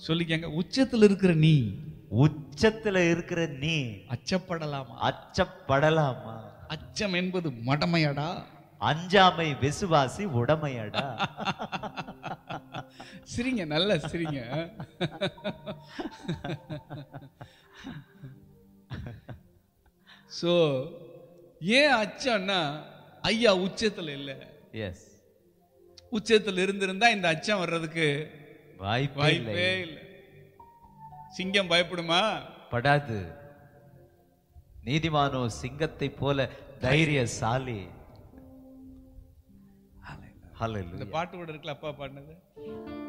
சொல்லிக்கங்க உச்சத்துல இருக்கிற நீ உச்சத்துல இருக்கிற நீ அச்சப்படலாமா அச்சப்படலாமா அச்சம் என்பது மடமையடா அஞ்சாமை விசுவாசி உடமையடா சிரிங்க நல்லா சிரிங்க சோ ஏன் அச்சம்னா ஐயா உச்சத்துல இல்ல எஸ் உச்சத்துல இருந்திருந்தா இந்த அச்சம் வர்றதுக்கு வாய்ப்பே இல்லை வாய்ப்பே இல்ல சிங்கம் பயப்படுமா படாது நீதிமானோ சிங்கத்தை போல தைரியசாலி இந்த ஹalleluya பாட்டு கூட இருக்குல்ல அப்பா பாடினது